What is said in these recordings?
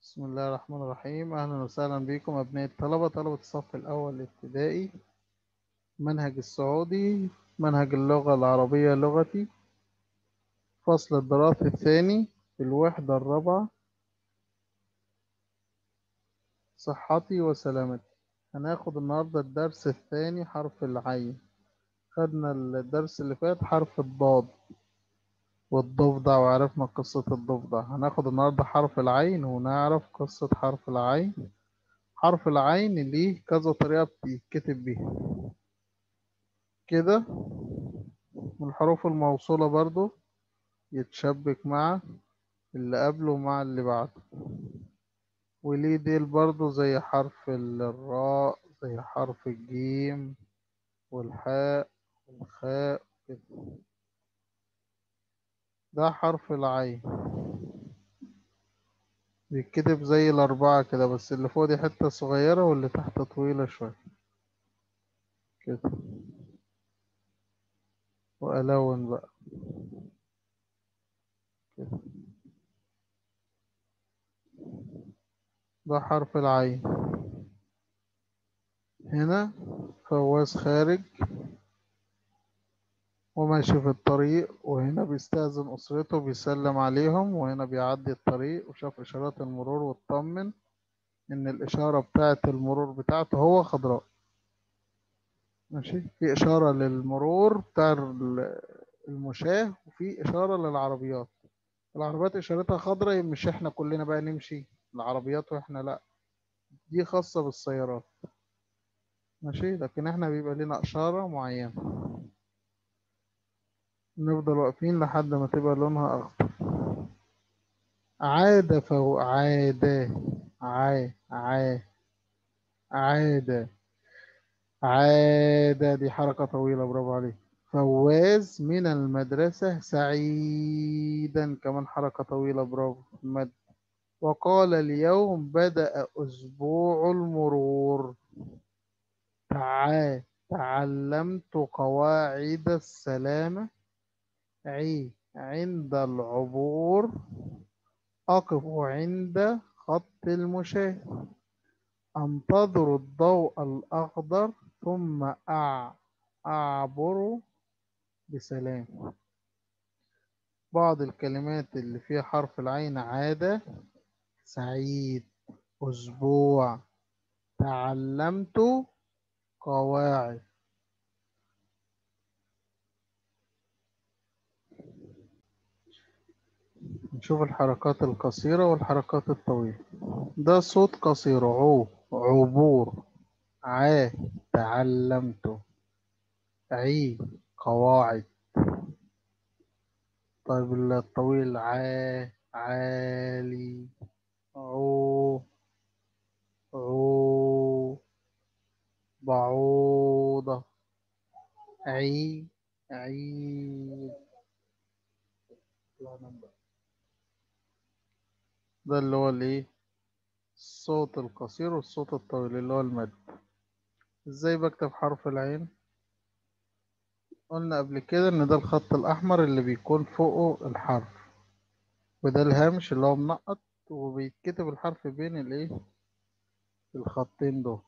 بسم الله الرحمن الرحيم أهلا وسهلا بكم أبناء الطلبة طلبة الصف الأول الابتدائي منهج السعودي منهج اللغة العربية لغتي فصل الدراسي الثاني في الوحدة الرابعة صحتي وسلامتي هناخد النهاردة الدرس الثاني حرف العين خدنا الدرس اللي فات حرف الضاد والضفدع وعرفنا قصة الضفدع هناخد النهاردة حرف العين ونعرف قصة حرف العين حرف العين ليه كذا طريقة بتتكتب بيها كده والحروف الموصولة برضو يتشبك مع اللي قبله ومع اللي بعده وليه ديل برضو زي حرف الراء زي حرف الجيم والحاء والخاء كده ده حرف العين بيتكتب زي الأربعة كده بس اللي فوق دي حتة صغيرة واللي تحت طويلة شوية كده وألون بقى كده ده حرف العين هنا فواز خارج وماشي في الطريق وهنا بيستأذن أسرته بيسلم عليهم وهنا بيعدي الطريق وشاف إشارات المرور واطمن إن الإشارة بتاعة المرور بتاعته هو خضراء ماشي في إشارة للمرور بتاع المشاة وفي إشارة للعربيات العربيات إشارتها خضراء مش إحنا كلنا بقى نمشي العربيات وإحنا لأ دي خاصة بالسيارات ماشي لكن إحنا بيبقى لنا إشارة معينة نفضل واقفين لحد ما تبقى لونها أخضر عاد فهو عاد عا عا عاد عاد دي حركة طويلة برافو عليك فواز من المدرسة سعيدا كمان حركة طويلة برافو مد وقال اليوم بدأ أسبوع المرور تعا تعلمت قواعد السلامة عي عند العبور أقف عند خط المشاة أنتظر الضوء الأخضر ثم أع... أعبر بسلام بعض الكلمات اللي فيها حرف العين عادة سعيد أسبوع تعلمت قواعد نشوف الحركات القصيرة والحركات الطويلة ده صوت قصير عو عبور عا تعلمت عي قواعد طيب الطويل عا عالي عو عو بعوضة عي عيد ده اللي هو الايه الصوت القصير والصوت الطويل اللي هو المد ازاي بكتب حرف العين قلنا قبل كده ان ده الخط الاحمر اللي بيكون فوقه الحرف وده الهامش اللي هو منقط وبيتكتب الحرف بين الايه الخطين دول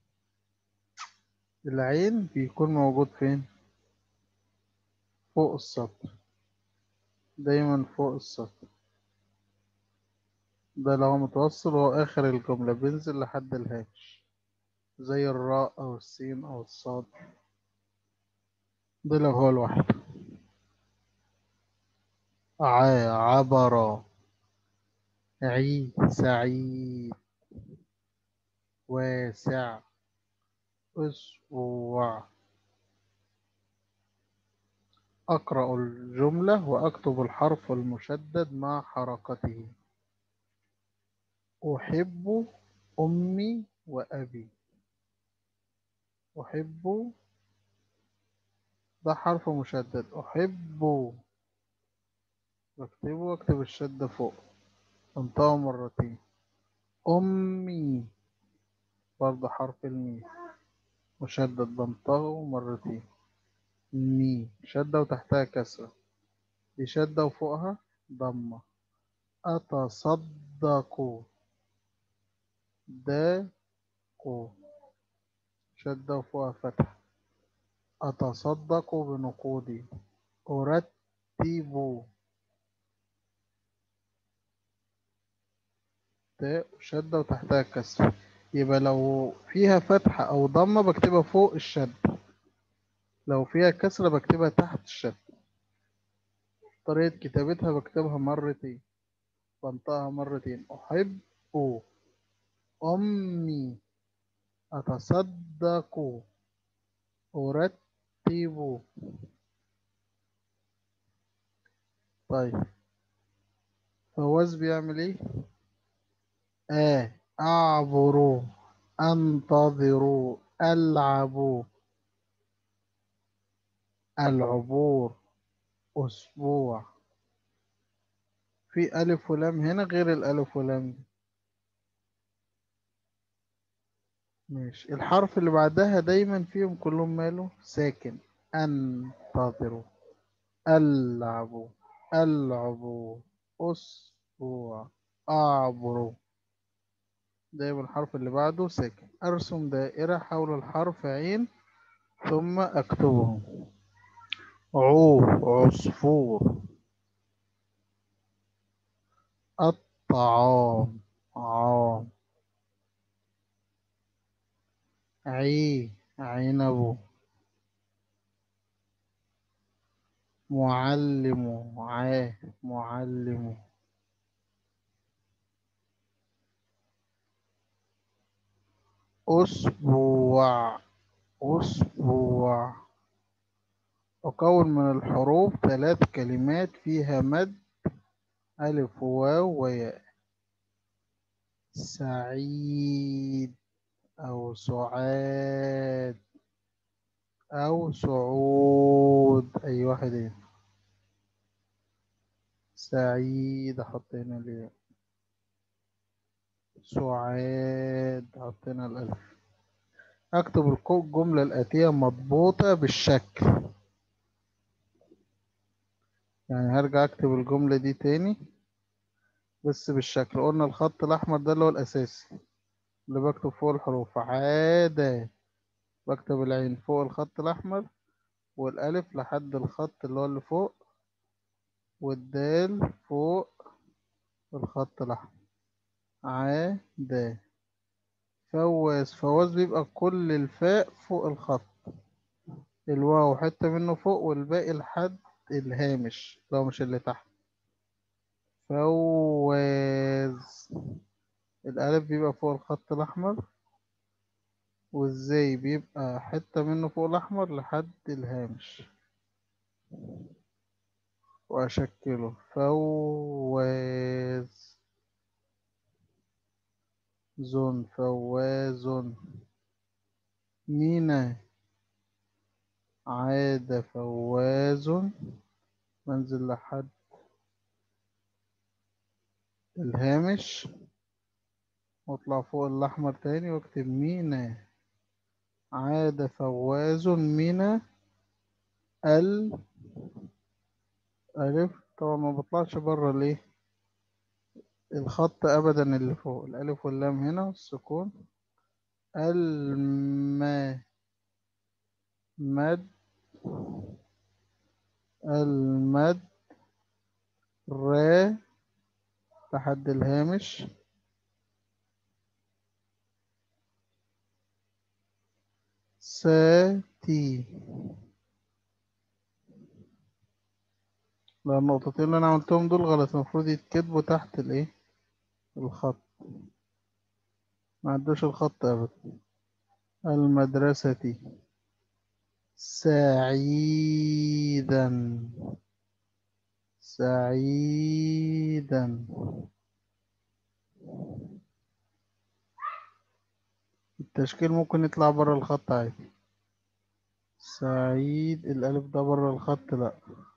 العين بيكون موجود فين فوق السطر دايما فوق السطر ده لو متوصل هو آخر الجملة بينزل لحد الهامش زي الراء أو السين أو الصاد ده لو هو لوحده ع عبر عي سعيد واسع أسبوع أقرأ الجملة وأكتب الحرف المشدد مع حركته أحب أمي وأبي أحب ده حرف مشدد أحب بكتبه واكتب الشدة فوق انطقه مرتين أمي برضه حرف الميم مشدد بنطقه مرتين مي شدة وتحتها كسرة دي شدة وفوقها ضمة أتصدق شدة وفوقها فتح أتصدق بنقودي أرتب تاء شدة وتحتها كسر يبقى لو فيها فتحة أو ضمة بكتبها فوق الشد لو فيها كسرة بكتبها تحت الشد طريقة كتابتها بكتبها مرتين بنطقها مرتين أحب أمي أتصدق أرتب طيب فواز بيعمل ايه؟ آه أعبر أنتظر ألعب العبور أسبوع في ألف ولام هنا غير الألف ولام دي ماشي الحرف اللي بعدها دايما فيهم كلهم ماله ساكن أنتظر ألعب ألعب أسبوع أعبر دايما الحرف اللي بعده ساكن أرسم دائرة حول الحرف عين ثم أكتبه عو عصفور الطعام عام عي عنب معلم عاه معلم أسبوع أسبوع أكون من الحروف ثلاث كلمات فيها مد ألف وواو وياء سعيد أو سعاد أو سعود أي واحد هنا سعيد أحط هنا الياء سعاد حطينا الألف أكتب الجملة الآتية مضبوطة بالشكل يعني هرجع أكتب الجملة دي تاني بس بالشكل قلنا الخط الأحمر ده اللي هو الأساسي اللي بكتب فوق الحروف عادة بكتب العين فوق الخط الأحمر والألف لحد الخط اللي هو اللي فوق والدال فوق الخط الأحمر عادة فواز فواز بيبقى كل الفاء فوق الخط الواو حتة منه فوق والباقي لحد الهامش لو مش اللي تحت فواز الألف بيبقى فوق الخط الأحمر والزي بيبقى حتة منه فوق الأحمر لحد الهامش وأشكله فواز زون فواز مينا عاد فواز منزل لحد الهامش واطلع فوق الأحمر تاني واكتب مينا عاد فواز من ال ألف طبعا ما بطلعش بره ليه الخط أبدا اللي فوق الألف واللام هنا والسكون الما مد المد را لحد الهامش ساتي لا النقطتين اللي انا عملتهم دول غلط المفروض يتكتبوا تحت الايه الخط ما عدوش الخط ابدا المدرسة سعيدا سعيدا التشكيل ممكن يطلع بره الخط عادي سعيد الألف ده بره الخط لأ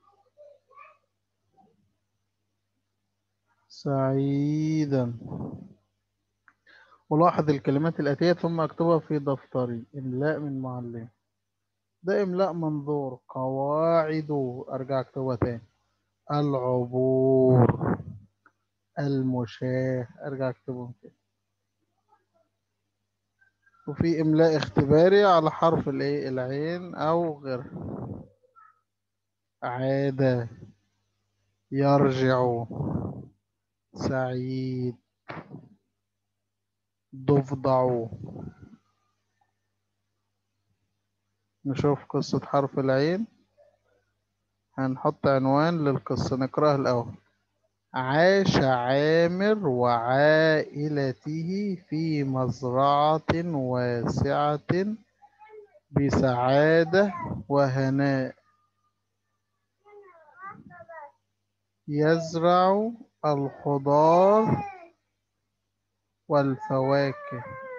سعيدا ولاحظ الكلمات الآتية ثم اكتبها في دفتري إملاء من معلم ده إملاء منظور قواعد أرجع أكتبها تاني العبور المشاه أرجع أكتبهم تاني وفي إملاء اختباري على حرف الإيه العين أو غيره عاد يرجع سعيد ضفدع نشوف قصة حرف العين هنحط عنوان للقصة نقرأها الأول عاش عامر وعائلته في مزرعة واسعة بسعادة وهناء يزرع الخضار والفواكه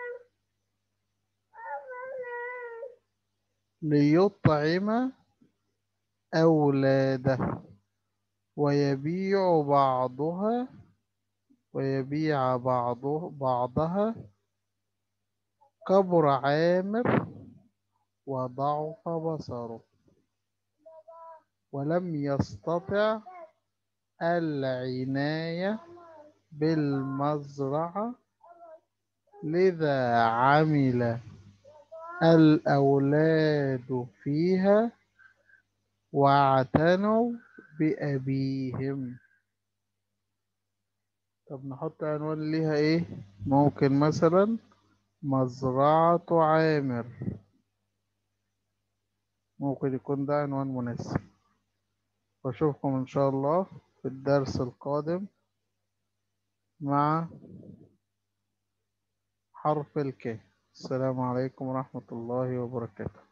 ليطعم أولاده ويبيع بعضها ويبيع بعضه بعضها كبر عامر وضعف بصره ولم يستطع العناية بالمزرعة لذا عمل الأولاد فيها واعتنوا بأبيهم طب نحط عنوان ليها ايه ممكن مثلا مزرعة عامر ممكن يكون ده عنوان مناسب واشوفكم ان شاء الله في الدرس القادم مع حرف الك السلام عليكم ورحمة الله وبركاته